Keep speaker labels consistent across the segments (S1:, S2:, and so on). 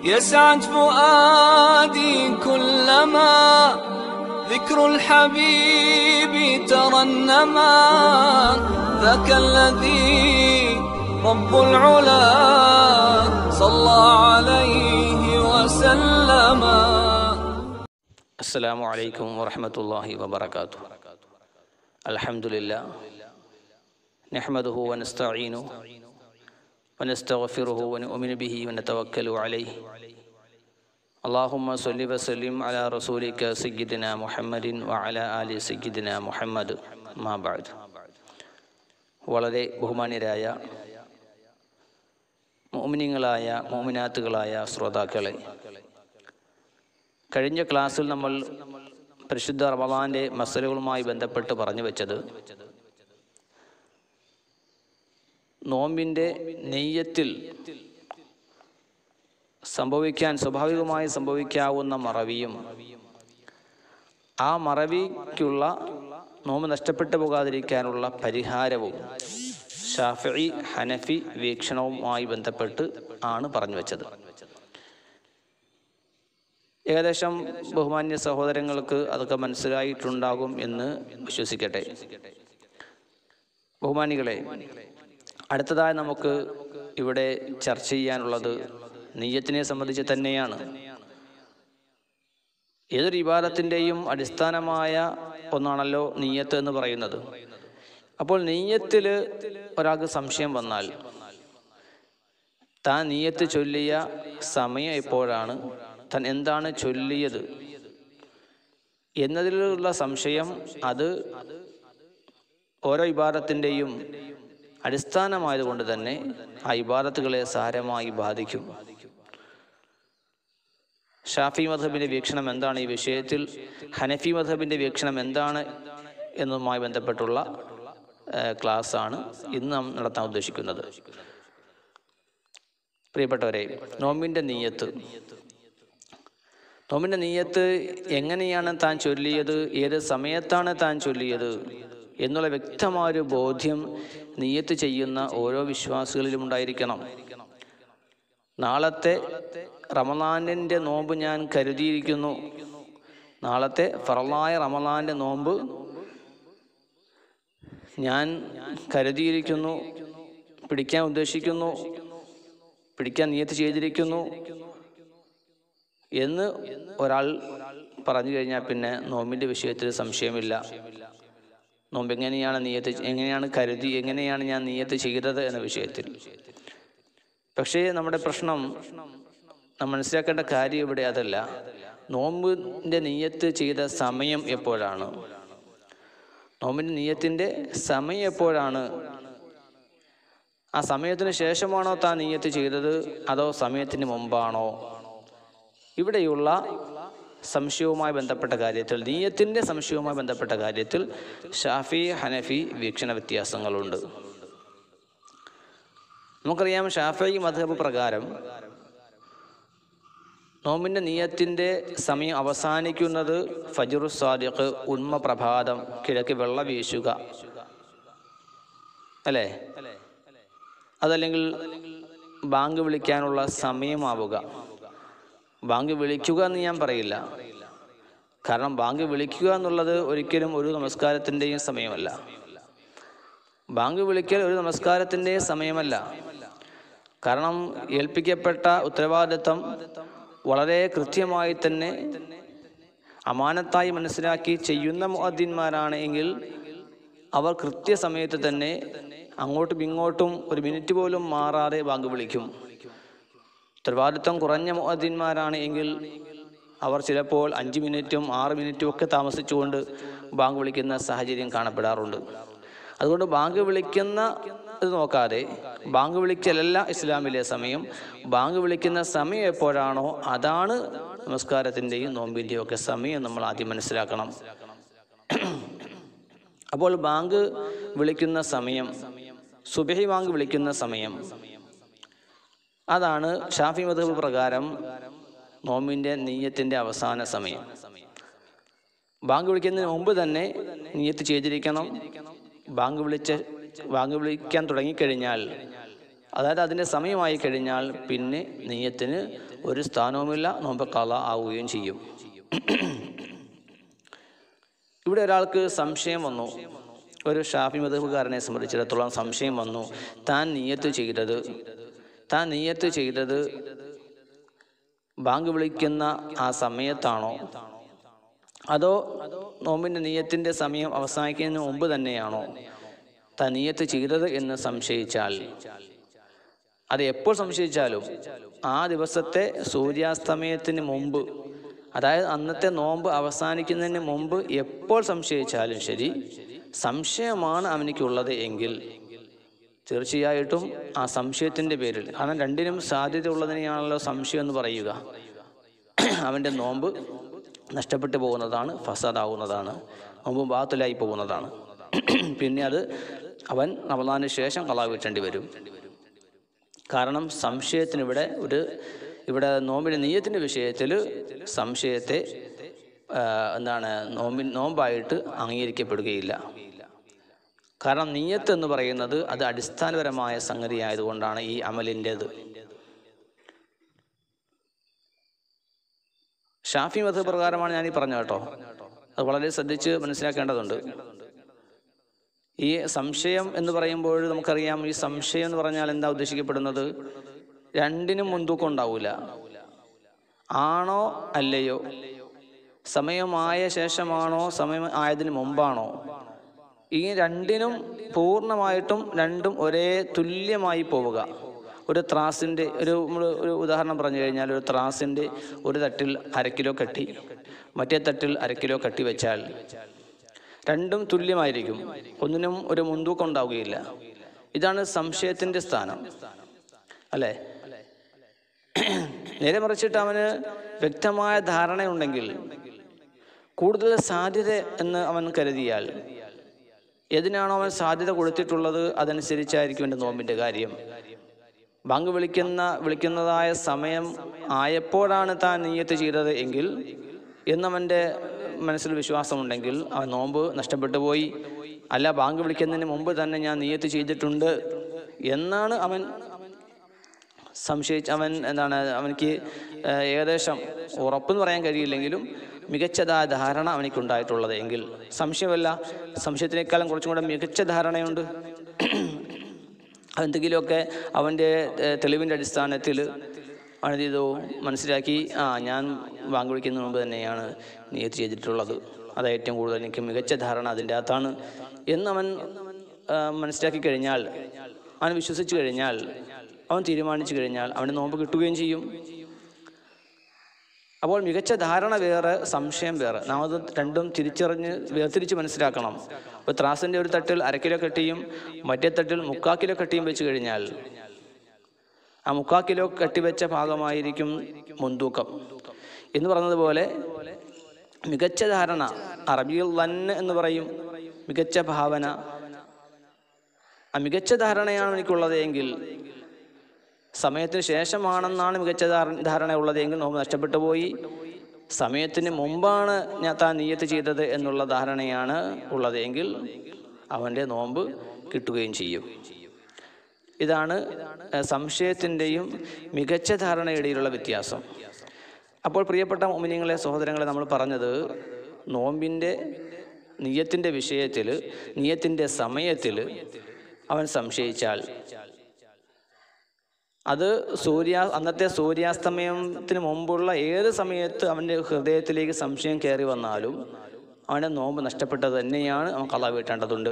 S1: يسعد فؤادي كلما ذكر الحبيب ترنما ذاك الذي رب العلا صلى عليه وسلم
S2: السلام عليكم ورحمة الله وبركاته الحمد لله نحمده ونستعينه ونستغفره ونؤمن به ونتوكل عليه اللهم صل وسلم على رسولك سيدنا محمد وعلى آل سيدنا محمد ما بعد വളരെ ബഹുമാന്യരായ മോമിനിങ്ങളായ മോമിനാത്തുകളായ ശ്രോതാക്കളെ കഴിഞ്ഞ ക്ലാസ്സിൽ നമ്മൾ പരിശുദ്ധ റമദാന്റെ മസലുകളുമായി ബന്ധപ്പെട്ട് പറഞ്ഞു വെച്ചത് നോമ്പിൻ്റെ നെയ്യത്തിൽ സംഭവിക്കാൻ സ്വാഭാവികമായി സംഭവിക്കാവുന്ന മറവിയും ആ മറവിക്കുള്ള നോമ്പ് നഷ്ടപ്പെട്ടു പോകാതിരിക്കാനുള്ള പരിഹാരവും ഷാഫി ഹനഫി വീക്ഷണവുമായി ബന്ധപ്പെട്ട് ആണ് പറഞ്ഞു വെച്ചത് ഏകദേശം ബഹുമാന്യ സഹോദരങ്ങൾക്ക് അതൊക്കെ മനസ്സിലായിട്ടുണ്ടാകും എന്ന് വിശ്വസിക്കട്ടെ ബഹുമാനികളെ അടുത്തതായി നമുക്ക് ഇവിടെ ചർച്ച ചെയ്യാനുള്ളത് നെയ്യത്തിനെ സംബന്ധിച്ച് തന്നെയാണ് ഏതൊരു വിവാദത്തിൻ്റെയും അടിസ്ഥാനമായ ഒന്നാണല്ലോ നെയ്യത്ത് എന്ന് പറയുന്നത് അപ്പോൾ നെയ്യത്തിൽ ഒരാൾക്ക് സംശയം വന്നാൽ താൻ നീയത്ത് ചൊല്ലിയ സമയം എപ്പോഴാണ് താൻ എന്താണ് ചൊല്ലിയത് എന്നതിലുള്ള സംശയം അത് ഓരോ ഇബാദത്തിൻ്റെയും അടിസ്ഥാനമായതുകൊണ്ട് തന്നെ ആ ഇബാദത്തുകളെ സാരമായി ബാധിക്കും ഷാഫി മധബിൻ്റെ വീക്ഷണം എന്താണ് ഈ വിഷയത്തിൽ ഹനഫി മധബിൻ്റെ വീക്ഷണം എന്താണ് എന്നതുമായി ബന്ധപ്പെട്ടുള്ള ക്ലാസ് ആണ് ഇന്ന് നാം നടത്താൻ ഉദ്ദേശിക്കുന്നത് പ്രിയപ്പെട്ടവരെ നോമ്പിൻ്റെ നീയത്ത് നോമ്പിൻ്റെ നീയത്ത് എങ്ങനെയാണ് താൻ ചൊല്ലിയത് ഏത് സമയത്താണ് താൻ ചൊല്ലിയത് എന്നുള്ള വ്യക്തമായൊരു ബോധ്യം നീയത്ത് ചെയ്യുന്ന ഓരോ വിശ്വാസികളിലും ഉണ്ടായിരിക്കണം നാളത്തെ റമദാനിൻ്റെ നോമ്പ് ഞാൻ കരുതിയിരിക്കുന്നു നാളത്തെ ഫറലായ റമദാൻ്റെ നോമ്പ് ഞാൻ കരുതിയിരിക്കുന്നു പിടിക്കാൻ ഉദ്ദേശിക്കുന്നു പിടിക്കാൻ നിയത്ത് ചെയ്തിരിക്കുന്നു എന്ന് ഒരാൾ പറഞ്ഞു കഴിഞ്ഞാൽ പിന്നെ നോമ്പിൻ്റെ വിഷയത്തിൽ സംശയമില്ല നോമ്പ് എങ്ങനെയാണ് നീയത്ത് എങ്ങനെയാണ് കരുതി എങ്ങനെയാണ് ഞാൻ നീയത്ത് ചെയ്തത് എന്ന വിഷയത്തിൽ പക്ഷേ നമ്മുടെ പ്രശ്നം നാം മനസ്സിലാക്കേണ്ട കാര്യം ഇവിടെ അതല്ല നോമ്പിൻ്റെ നീയത്ത് ചെയ്ത സമയം എപ്പോഴാണ് നോമ്പിൻ്റെ നീയത്തിൻ്റെ സമയം എപ്പോഴാണ് ആ സമയത്തിന് ശേഷമാണോ താൻ നീയത്ത് ചെയ്തത് അതോ സമയത്തിന് മുമ്പാണോ ഇവിടെയുള്ള സംശയവുമായി ബന്ധപ്പെട്ട കാര്യത്തിൽ നീയത്തിൻ്റെ സംശയവുമായി ബന്ധപ്പെട്ട കാര്യത്തിൽ ഷാഫി ഹനഫി വീക്ഷണ വ്യത്യാസങ്ങളുണ്ട് നമുക്കറിയാം ഷാഫി മധബ് പ്രകാരം നോമ്പിൻ്റെ നീയത്തിൻ്റെ സമയം അവസാനിക്കുന്നത് ഫജറു സാദിഖ് ഉന്മ പ്രഭാതം കിഴക്ക് വെള്ള വീശുക അല്ലേ അതല്ലെങ്കിൽ ബാങ്ക് വിളിക്കാനുള്ള സമയമാവുക ബാങ്ക് വിളിക്കുക എന്ന് ഞാൻ പറയില്ല കാരണം ബാങ്ക് വിളിക്കുക എന്നുള്ളത് ഒരിക്കലും ഒരു നമസ്കാരത്തിൻ്റെയും സമയമല്ല ബാങ്ക് വിളിക്കൽ ഒരു നമസ്കാരത്തിൻ്റെയും സമയമല്ല കാരണം ഏൽപ്പിക്കപ്പെട്ട ഉത്തരവാദിത്വം വളരെ കൃത്യമായി തന്നെ അമാനത്തായി മനസ്സിലാക്കി ചെയ്യുന്ന മുഅദ്ദിന്മാരാണ് എങ്കിൽ അവർ കൃത്യസമയത്ത് തന്നെ അങ്ങോട്ടും ഇങ്ങോട്ടും ഒരു മിനിറ്റ് പോലും മാറാതെ ബാങ്ക് വിളിക്കും ഉത്തരവാദിത്വം കുറഞ്ഞ മുഅദ്ദിന്മാരാണ് എങ്കിൽ അവർ ചിലപ്പോൾ അഞ്ച് മിനിറ്റും ആറ് മിനിറ്റും ഒക്കെ താമസിച്ചുകൊണ്ട് ബാങ്ക് വിളിക്കുന്ന സാഹചര്യം കാണപ്പെടാറുണ്ട് അതുകൊണ്ട് ബാങ്ക് വിളിക്കുന്ന ഇത് നോക്കാതെ ബാങ്ക് വിളിക്കലല്ല ഇസ്ലാമിലെ സമയം ബാങ്ക് വിളിക്കുന്ന സമയം എപ്പോഴാണോ അതാണ് നമസ്കാരത്തിൻ്റെയും നോമ്പിൻ്റെയും ഒക്കെ സമയം നമ്മൾ ആദ്യം മനസ്സിലാക്കണം അപ്പോൾ ബാങ്ക് വിളിക്കുന്ന സമയം സുബഹി ബാങ്ക് വിളിക്കുന്ന സമയം അതാണ് ഷാഫി മധബ് പ്രകാരം നോമ്പിൻ്റെ നീയത്തിൻ്റെ അവസാന സമയം ബാങ്ക് വിളിക്കുന്നതിന് മുമ്പ് തന്നെ നീയത്ത് ചെയ്തിരിക്കണം ബാങ്ക് വിളിച്ച് ബാങ്ക് വിളിക്കാൻ തുടങ്ങിക്കഴിഞ്ഞാൽ അതായത് അതിൻ്റെ സമയമായി കഴിഞ്ഞാൽ പിന്നെ നെയ്യത്തിന് ഒരു സ്ഥാനവുമില്ല നോമ്പ് കല ആവുകയും ചെയ്യും ഇവിടെ ഒരാൾക്ക് സംശയം വന്നു ഒരു ഷാഫി മതകാരനെ സംബന്ധിച്ചിടത്തോളം സംശയം വന്നു താൻ നീയത്ത് ചെയ്തത് താൻ നീയത്ത് ചെയ്തത് ബാങ്ക് വിളിക്കുന്ന ആ സമയത്താണോ അതോ നോമ്പിൻ്റെ നീയത്തിൻ്റെ സമയം അവസാനിക്കുന്നതിന് മുമ്പ് തന്നെയാണോ താൻ നീയത്ത് ചെയ്തത് എന്ന് സംശയിച്ചാൽ അത് എപ്പോൾ സംശയിച്ചാലും ആ ദിവസത്തെ സൂര്യാസ്തമയത്തിന് മുമ്പ് അതായത് അന്നത്തെ നോമ്പ് അവസാനിക്കുന്നതിന് മുമ്പ് എപ്പോൾ സംശയിച്ചാലും ശരി സംശയമാണ് അവനിക്കുള്ളത് എങ്കിൽ തീർച്ചയായിട്ടും ആ സംശയത്തിൻ്റെ പേരിൽ കാരണം രണ്ടിനും സാധ്യത ഉള്ളതിനെയാണല്ലോ സംശയം എന്ന് പറയുക അവൻ്റെ നോമ്പ് നഷ്ടപ്പെട്ടു പോകുന്നതാണ് ഫസാദാവുന്നതാണ് നോമ്പ് ബാത്തിലായി പോകുന്നതാണ് പിന്നെ അത് അവൻ റമദാന് ശേഷം കളാ വീട്ടേണ്ടി വരും കാരണം സംശയത്തിന് ഇവിടെ ഒരു ഇവിടെ നോമ്പിൻ്റെ നീയത്തിൻ്റെ വിഷയത്തിൽ സംശയത്തെ ആ, എന്താണ് നോമ്പിൻ നോമ്പായിട്ട് അംഗീകരിക്കപ്പെടുകയില്ല കാരണം നീയത്ത് എന്ന് പറയുന്നത് അത് അടിസ്ഥാനപരമായ സംഗതി ആയതുകൊണ്ടാണ് ഈ അമലിൻ്റേത് ഷാഫി മത പ്രകാരമാണ് ഞാൻ ഈ പറഞ്ഞത് കേട്ടോ അത് വളരെ ശ്രദ്ധിച്ച് മനസ്സിലാക്കേണ്ടതുണ്ട് ഈ സംശയം എന്ന് പറയുമ്പോൾ നമുക്കറിയാം ഈ സംശയം എന്ന് പറഞ്ഞാൽ എന്താ ഉദ്ദേശിക്കപ്പെടുന്നത് രണ്ടിനും മുൻതൂക്കം ഉണ്ടാവില്ല ആണോ അല്ലയോ സമയമായ ശേഷമാണോ സമയം ആയതിനു മുമ്പാണോ ഈ രണ്ടിനും പൂർണ്ണമായിട്ടും രണ്ടും ഒരേ തുല്യമായി പോവുക ഒരു ത്രാസിൻ്റെ ഒരു നമ്മൾ ഒരു ഉദാഹരണം പറഞ്ഞു കഴിഞ്ഞാൽ ഒരു ത്രാസിൻ്റെ ഒരു തട്ടിൽ അര കിലോ കട്ടി മറ്റേ തട്ടിൽ അര കിലോ കട്ടി വെച്ചാൽ രണ്ടും തുല്യമായിരിക്കും ഒന്നിനും ഒരു മുൻതൂക്കം ഉണ്ടാവുകയില്ല ഇതാണ് സംശയത്തിൻ്റെ സ്ഥാനം അല്ലേ നേരെ മറിച്ചിട്ട് അവന് വ്യക്തമായ ധാരണയുണ്ടെങ്കിൽ കൂടുതൽ സാധ്യത എന്ന് അവൻ കരുതിയാൽ ഏതിനാണോ അവൻ സാധ്യത കൊടുത്തിട്ടുള്ളത് അതനുസരിച്ചായിരിക്കും എൻ്റെ നോമ്പിൻ്റെ കാര്യം ബാങ്ക് വിളിക്കുന്ന വിളിക്കുന്നതായ സമയം ആയപ്പോഴാണ് താൻ നീയത്ത് ചെയ്തത് എങ്കിൽ എന്നവൻ്റെ മനസ്സിൽ വിശ്വാസമുണ്ടെങ്കിൽ അവൻ നോമ്പ് നഷ്ടപ്പെട്ടു പോയി അല്ല ബാങ്ക് വിളിക്കുന്നതിന് മുമ്പ് തന്നെ ഞാൻ നീയത്ത് ചെയ്തിട്ടുണ്ട് എന്നാണ് അവൻ സംശയിച്ച് അവൻ എന്താണ് അവനിക്ക് ഏഹ്, ഏകദേശം ഉറപ്പെന്ന് പറയാൻ കഴിയില്ലെങ്കിലും മികച്ചതായ ധാരണ അവനിക്കുണ്ടായിട്ടുള്ളത് എങ്കിൽ സംശയമല്ല സംശയത്തിനേക്കാളും കുറച്ചും കൂടെ മികച്ച ധാരണയുണ്ട് എന്തെങ്കിലുമൊക്കെ അവൻ്റെ ഏഹ്, തെളിവിൻ്റെ അടിസ്ഥാനത്തിൽ അവൻ എന്ത് ചെയ്തു മനസ്സിലാക്കി ആ ഞാൻ ബാങ്ക് വിളിക്കുന്നതിന് മുമ്പ് തന്നെയാണ് നിയത്ത് ചെയ്തിട്ടുള്ളത് അത് ഏറ്റവും കൂടുതൽ എനിക്ക് മികച്ച ധാരണ അതിൻ്റെ അകത്താണ് എന്നവൻ ആ, മനസ്സിലാക്കി കഴിഞ്ഞാൽ അവൻ വിശ്വസിച്ച് കഴിഞ്ഞാൽ അവൻ തീരുമാനിച്ചു കഴിഞ്ഞാൽ അവന് നോമ്പ് കിട്ടുകയും ചെയ്യും അപ്പോൾ മികച്ച ധാരണ വേറെ സംശയം വേറെ നാം അത് രണ്ടും തിരിച്ചറിഞ്ഞ് വേർതിരിച്ച് മനസ്സിലാക്കണം ഇപ്പോൾ ത്രാസിൻ്റെ ഒരു തട്ടിൽ അര കിലോ കെട്ടിയും മറ്റേ തട്ടിൽ മുക്കാ കിലോ കെട്ടിയും വെച്ച് കഴിഞ്ഞാൽ ആ മുക്കാ കിലോ കെട്ടിവെച്ച ഭാഗമായിരിക്കും മുൻതൂക്കം എന്ന് പറഞ്ഞതുപോലെ മികച്ച ധാരണ അറബിയിൽ വന്ന് എന്ന് പറയും മികച്ച ഭാവന ആ മികച്ച ധാരണയാണ് എനിക്കുള്ളത് എങ്കിൽ സമയത്തിന് ശേഷമാണെന്നാണ് മികച്ച ധാര- ധാരണ ഉള്ളതെങ്കിൽ നോമ്പ് നഷ്ടപ്പെട്ടു പോയി സമയത്തിന് മുമ്പാണ് ഞാൻ താൻ നീയത്ത് ചെയ്തത് എന്നുള്ള ധാരണയാണ് ഉള്ളതെങ്കിൽ അവൻ്റെ നോമ്പ് കിട്ടുകയും ചെയ്യും ഇതാണ് ഏഹ്, സംശയത്തിൻ്റെയും മികച്ച ധാരണയുടെയിലുള്ള വ്യത്യാസം അപ്പോൾ പ്രിയപ്പെട്ട മുമിനിങ്ങളെ സഹോദരങ്ങളെ നമ്മൾ പറഞ്ഞത് നോമ്പിൻ്റെ നിയത്തിൻ്റെ വിഷയത്തിൽ നിയത്തിൻ്റെ സമയത്തിൽ അവൻ സംശയിച്ചാൽ അത് സൂര്യ അന്നത്തെ സൂര്യാസ്തമയത്തിന് മുമ്പുള്ള ഏത് സമയത്ത് അവൻ്റെ ഹൃദയത്തിലേക്ക് സംശയം കയറി വന്നാലും അവൻ്റെ നോമ്പ് നഷ്ടപ്പെട്ടത് തന്നെയാണ് അവൻ കള വീട്ടേണ്ടതുണ്ട്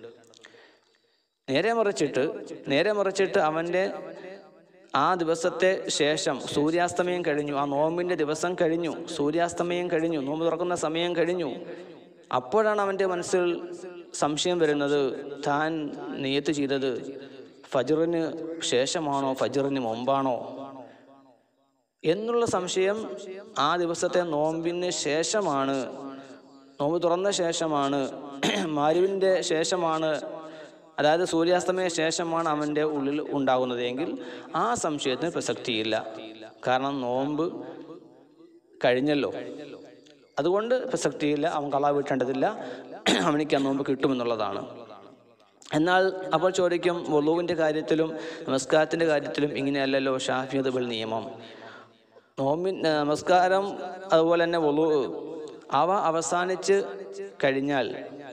S2: നേരെ മറിച്ചിട്ട് നേരെ മറിച്ചിട്ട് അവൻ്റെ ആ ദിവസത്തെ ശേഷം സൂര്യാസ്തമയം കഴിഞ്ഞു ആ നോമ്പിൻ്റെ ദിവസം കഴിഞ്ഞു സൂര്യാസ്തമയം കഴിഞ്ഞു നോമ്പ് തുറക്കുന്ന സമയം കഴിഞ്ഞു അപ്പോഴാണ് അവൻ്റെ മനസ്സിൽ സംശയം വരുന്നത് താൻ നെയ്യത്ത് ചെയ്തത് ഫജറിന് ശേഷമാണോ ഫജറിന് മുമ്പാണോ എന്നുള്ള സംശയം ആ ദിവസത്തെ നോമ്പിന് ശേഷമാണ് നോമ്പ് തുറന്ന ശേഷമാണ് മാരുവിൻ്റെ ശേഷമാണ് അതായത് സൂര്യാസ്തമയ ശേഷമാണ് അവൻ്റെ ഉള്ളിൽ ഉണ്ടാകുന്നത് എങ്കിൽ ആ സംശയത്തിന് പ്രസക്തിയില്ല കാരണം നോമ്പ് കഴിഞ്ഞല്ലോ അതുകൊണ്ട് പ്രസക്തിയില്ല അവൻ കള വീട്ടേണ്ടതില്ല അവനിക്ക് ആ നോമ്പ് കിട്ടുമെന്നുള്ളതാണ് എന്നാൽ അപ്പോൾ ചോദിക്കും വൊളുവിൻ്റെ കാര്യത്തിലും നമസ്കാരത്തിൻ്റെ കാര്യത്തിലും ഇങ്ങനെയല്ലല്ലോ ഷാഫിയതുബൽ നിയമം നോമ്പിൻ നമസ്കാരം അതുപോലെ തന്നെ വലു അവ അവസാനിച്ച് കഴിഞ്ഞാൽ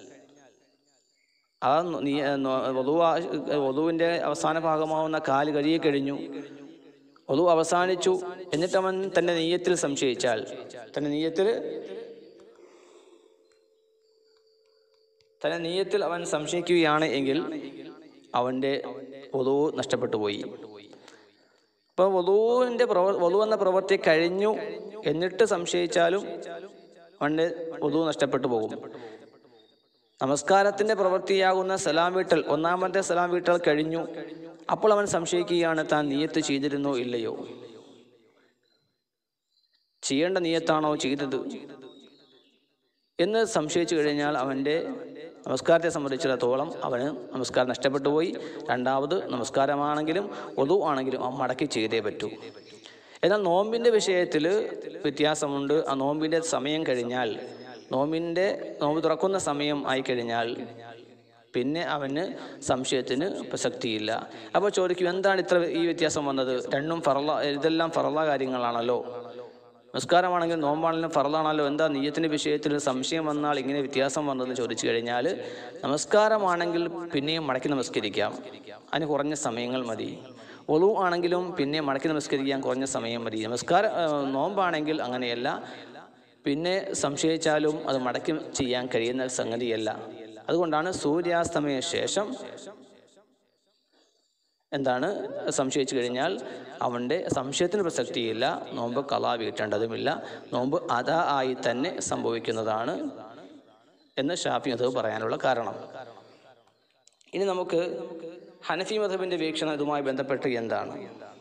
S2: ആ നീ വധു വധുവിൻ്റെ അവസാന ഭാഗമാവുന്ന കാല് കഴുകി കഴിഞ്ഞു വധു അവസാനിച്ചു എന്നിട്ട് അവൻ തൻ്റെ നെയ്യത്തിൽ സംശയിച്ചാൽ തൻ്റെ നെയ്യത്തിൽ തൻ്റെ നെയ്യത്തിൽ അവൻ സംശയിക്കുകയാണ് എങ്കിൽ അവൻ്റെ വധു നഷ്ടപ്പെട്ടു പോയി അപ്പോൾ വധുവിൻ്റെ പ്രവ വധു എന്ന പ്രവൃത്തി കഴിഞ്ഞു എന്നിട്ട് സംശയിച്ചാലും അവൻ്റെ വധു നഷ്ടപ്പെട്ടു പോകും നമസ്കാരത്തിന്റെ പ്രവൃത്തിയാകുന്ന സലാം വീട്ടൽ ഒന്നാമത്തെ സലാം വീട്ടൽ കഴിഞ്ഞു അപ്പോൾ അവൻ സംശയിക്കുകയാണ് താൻ നീയത്ത് ചെയ്തിരുന്നോ ഇല്ലയോ ചെയ്യേണ്ട നീയത്താണോ ചെയ്തത് എന്ന് സംശയിച്ചു കഴിഞ്ഞാൽ അവൻ്റെ നമസ്കാരത്തെ സംബന്ധിച്ചിടത്തോളം അവന് നമസ്കാരം നഷ്ടപ്പെട്ടു പോയി രണ്ടാമത് നമസ്കാരമാണെങ്കിലും ഒതു ആണെങ്കിലും അവൻ മടക്കി ചെയ്തേ പറ്റൂ എന്നാൽ നോമ്പിൻ്റെ വിഷയത്തിൽ വ്യത്യാസമുണ്ട് ആ നോമ്പിൻ്റെ സമയം കഴിഞ്ഞാൽ നോമ്പിൻ്റെ നോമ്പ് തുറക്കുന്ന സമയം ആയിക്കഴിഞ്ഞാൽ പിന്നെ അവന് സംശയത്തിന് പ്രസക്തിയില്ല അപ്പോൾ ചോദിക്കും എന്താണ് ഇത്ര ഈ വ്യത്യാസം വന്നത് രണ്ടും ഫറല ഇതെല്ലാം ഫറല കാര്യങ്ങളാണല്ലോ നമസ്കാരമാണെങ്കിലും നോമ്പാണെങ്കിലും ഫറലാണല്ലോ എന്താ നീയത്തിൻ്റെ വിഷയത്തിൽ സംശയം വന്നാൽ ഇങ്ങനെ വ്യത്യാസം വന്നതെന്ന് ചോദിച്ചു കഴിഞ്ഞാൽ നമസ്കാരമാണെങ്കിൽ പിന്നെയും മടക്കി നമസ്കരിക്കാം അതിന് കുറഞ്ഞ സമയങ്ങൾ മതി ഒളു ആണെങ്കിലും പിന്നെ മടക്കി നമസ്കരിക്കാൻ കുറഞ്ഞ സമയം മതി നമസ്കാരം ആ, നോമ്പാണെങ്കിൽ അങ്ങനെയല്ല പിന്നെ സംശയിച്ചാലും അത് മടക്കി ചെയ്യാൻ കഴിയുന്ന സംഗതിയല്ല അതുകൊണ്ടാണ് സൂര്യാസ്തമയ ശേഷം എന്താണ് സംശയിച്ചു കഴിഞ്ഞാൽ അവൻ്റെ സംശയത്തിന് പ്രസക്തിയില്ല നോമ്പ് കലാ വീട്ടേണ്ടതുമില്ല നോമ്പ് അതാ ആയി തന്നെ സംഭവിക്കുന്നതാണ് എന്ന് ഷാഫി മധബ് പറയാനുള്ള കാരണം ഇനി നമുക്ക് ഹനഫി മധബിൻ്റെ വീക്ഷണം ഇതുമായി ബന്ധപ്പെട്ട് എന്താണ്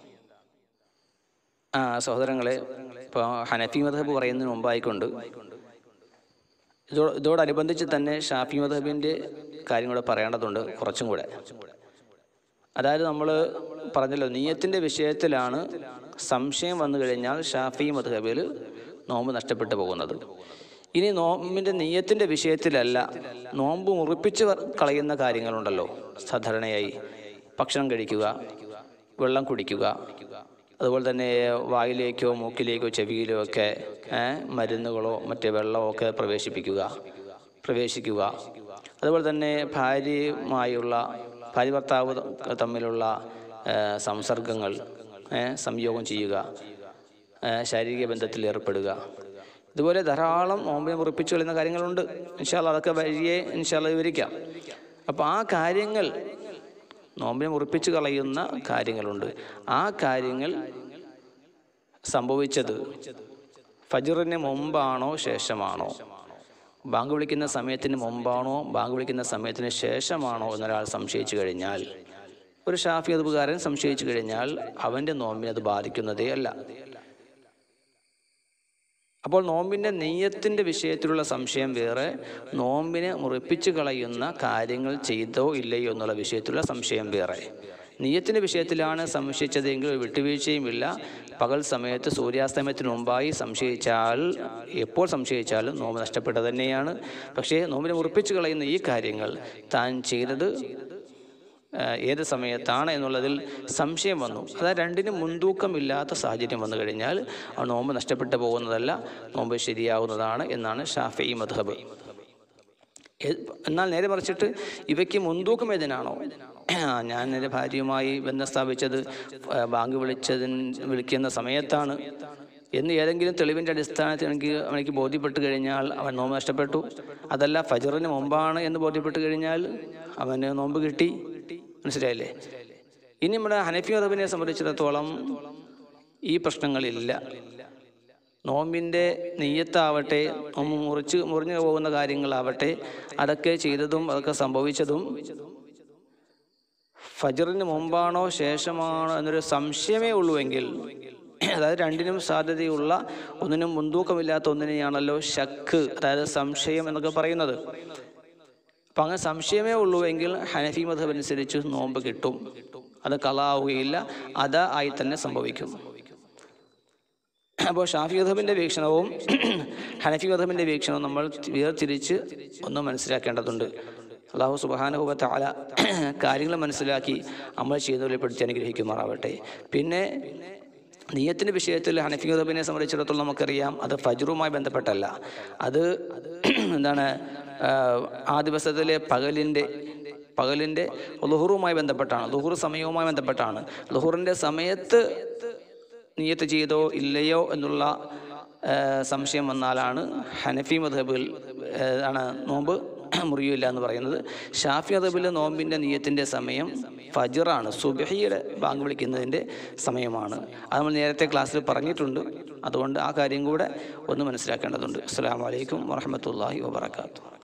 S2: ആ സഹോദരങ്ങളെ ഇപ്പോൾ ഹനഫി മധബ് പറയുന്നതിന് മുമ്പായിക്കൊണ്ട് ഇതോ ഇതോടനുബന്ധിച്ച് തന്നെ ഷാഫി മധബിൻ്റെ കാര്യം കൂടെ പറയേണ്ടതുണ്ട് കുറച്ചും കൂടെ അതായത് നമ്മൾ പറഞ്ഞല്ലോ നീയത്തിൻ്റെ വിഷയത്തിലാണ് സംശയം വന്നു കഴിഞ്ഞാൽ ഷാഫി മധബിൽ നോമ്പ് നഷ്ടപ്പെട്ടു പോകുന്നത് ഇനി നോമ്പിൻ്റെ നീയത്തിൻ്റെ വിഷയത്തിലല്ല നോമ്പ് മുറിപ്പിച്ച് വ- കളയുന്ന കാര്യങ്ങളുണ്ടല്ലോ സാധാരണയായി ഭക്ഷണം കഴിക്കുക വെള്ളം കുടിക്കുക അതുപോലെ തന്നെ വായിലേക്കോ മൂക്കിലേക്കോ ചെവിയിലോ ഒക്കെ ഏ, മരുന്നുകളോ മറ്റേ വെള്ളമോ ഒക്കെ പ്രവേശിപ്പിക്കുക പ്രവേശിക്കുക അതുപോലെ തന്നെ ഭാര്യയുമായുള്ള ഭാര്യ ഭർത്താവ് ത- തമ്മിലുള്ള ഏ, സംസർഗങ്ങൾ ഏ, സംയോഗം ചെയ്യുക ഏ, ശാരീരിക ബന്ധത്തിൽ ഏർപ്പെടുക ഇതുപോലെ ധാരാളം നോമ്പിനെ മുറിപ്പിച്ചു കളയുന്ന കാര്യങ്ങളുണ്ട് ഇൻഷാല്ല അതൊക്കെ വഴിയെ ഇൻഷാല്ല വിവരിക്കാം അപ്പോൾ ആ കാര്യങ്ങൾ നോമ്പിനെ മുറിപ്പിച്ച് കളയുന്ന കാര്യങ്ങളുണ്ട് ആ കാര്യങ്ങൾ സംഭവിച്ചത് ഫജറിന് മുമ്പാണോ ശേഷമാണോ ബാങ്ക് വിളിക്കുന്ന സമയത്തിന് മുമ്പാണോ ബാങ്ക് വിളിക്കുന്ന സമയത്തിന് ശേഷമാണോ എന്നൊരാൾ സംശയിച്ചു കഴിഞ്ഞാൽ ഒരു ഷാഫി അതുകാരൻ സംശയിച്ചു കഴിഞ്ഞാൽ അവൻ്റെ നോമ്പിനെ അത് ബാധിക്കുന്നതേ അല്ല അപ്പോൾ നോമ്പിൻ്റെ നെയ്യത്തിൻ്റെ വിഷയത്തിലുള്ള സംശയം വേറെ നോമ്പിനെ മുറിപ്പിച്ച് കളയുന്ന കാര്യങ്ങൾ ചെയ്തോ ഇല്ലയോ എന്നുള്ള വിഷയത്തിലുള്ള സംശയം വേറെ നെയ്യത്തിൻ്റെ വിഷയത്തിലാണ് സംശയിച്ചതെങ്കിൽ ഒരു വിട്ടുവീഴ്ചയുമില്ല പകൽ സമയത്ത് സൂര്യാസ്തമയത്തിന് മുമ്പായി സംശയിച്ചാൽ എപ്പോൾ സംശയിച്ചാലും നോമ്പ് നഷ്ടപ്പെട്ടത് തന്നെയാണ് പക്ഷേ നോമ്പിനെ മുറിപ്പിച്ച് കളയുന്ന ഈ കാര്യങ്ങൾ താൻ ചെയ്തത് ഏഹ് ഏത് സമയത്താണ് എന്നുള്ളതിൽ സംശയം വന്നു അതായത് രണ്ടിനും മുൻതൂക്കമില്ലാത്ത സാഹചര്യം വന്നു കഴിഞ്ഞാൽ ആ നോമ്പ് നഷ്ടപ്പെട്ടു പോകുന്നതല്ല നോമ്പ് ശരിയാവുന്നതാണ് എന്നാണ് ഷാഫി മധബ് എന്നാൽ നേരെ മറിച്ചിട്ട് ഇവയ്ക്ക് മുൻതൂക്കം ഏതിനാണോ ആ, ഞാൻ എൻ്റെ ഭാര്യയുമായി ബന്ധം സ്ഥാപിച്ചത് ആ, ബാങ്ക് വിളിച്ചതിന് വിളിക്കുന്ന സമയത്താണ് എന്ന് ഏതെങ്കിലും തെളിവിൻ്റെ അടിസ്ഥാനത്തിൽ എനിക്ക് അവനിക്ക് ബോധ്യപ്പെട്ട് കഴിഞ്ഞാൽ അവൻ നോമ്പ് നഷ്ടപ്പെട്ടു അതല്ല ഫജറിന് മുമ്പാണ് എന്ന് ബോധ്യപ്പെട്ട് കഴിഞ്ഞാൽ അവന് നോമ്പ് കിട്ടി മനസ്സിലായില്ലേ ഇനി നമ്മുടെ ഹനഫി മതബിനെ സംബന്ധിച്ചിടത്തോളം ഈ പ്രശ്നങ്ങളില്ല നോമ്പിൻ്റെ നെയ്യത്താവട്ടെ നോമ്പ് മുറിച്ച് മുറിഞ്ഞു പോകുന്ന കാര്യങ്ങളാവട്ടെ അതൊക്കെ ചെയ്തതും അതൊക്കെ സംഭവിച്ചതും ഫജറിന് മുമ്പാണോ ശേഷമാണോ എന്നൊരു സംശയമേ ഉള്ളുവെങ്കിൽ അതായത് രണ്ടിനും സാധ്യതയുള്ള ഒന്നിനും മുൻതൂക്കമില്ലാത്ത ഒന്നിനെയാണല്ലോ ശക്ക് അതായത് സംശയം എന്നൊക്കെ പറയുന്നത് അപ്പം അങ്ങനെ സംശയമേ ഉള്ളുവെങ്കിൽ ഹനഫി മതം അനുസരിച്ച് നോമ്പ് കിട്ടും അത് കളാവുകയില്ല അത് ആയി തന്നെ സംഭവിക്കും അപ്പോൾ ഷാഫി മധബിൻ്റെ വീക്ഷണവും ഹനഫി മധബിൻ്റെ വീക്ഷണവും നമ്മൾ വേർതിരിച്ച് ഒന്ന് മനസ്സിലാക്കേണ്ടതുണ്ട് അള്ളാഹു സുബാനുഭവത്തെ ആല കാര്യങ്ങൾ മനസ്സിലാക്കി അമൽ ചെയ്യുന്നവരെ പെടുത്തി അനുഗ്രഹിക്കുമാറാവട്ടെ പിന്നെ നീയത്തിൻ്റെ വിഷയത്തിൽ ഹനഫി മദബിനെ സംബന്ധിച്ചിടത്തോളം നമുക്കറിയാം അത് ഫജ്റുമായി ബന്ധപ്പെട്ടല്ല അത് എന്താണ് ആ, ആ ദിവസത്തിലെ പകലിൻ്റെ പകലിൻ്റെ ലുഹുറുമായി ബന്ധപ്പെട്ടാണ് ലുഹുർ സമയവുമായി ബന്ധപ്പെട്ടാണ് ലുഹുറിൻ്റെ സമയത്ത് നിയത്ത് ചെയ്തോ ഇല്ലയോ എന്നുള്ള ആ, സംശയം വന്നാലാണ് ഹനഫി മധബിൽ ആണ് നോമ്പ് മുറിയില്ല എന്ന് പറയുന്നത് ഷാഫി മധബിൽ നോമ്പിൻ്റെ നീയത്തിൻ്റെ സമയം ഫജറാണ് സുബഹിയുടെ ബാങ്ക് വിളിക്കുന്നതിൻ്റെ സമയമാണ് അത് നമ്മൾ നേരത്തെ ക്ലാസ്സിൽ പറഞ്ഞിട്ടുണ്ട് അതുകൊണ്ട് ആ കാര്യം കൂടെ ഒന്ന് മനസ്സിലാക്കേണ്ടതുണ്ട് അസ്സാം വലൈക്കും വാഹമത്തല്ലാഹി വാബർക്കാത്തു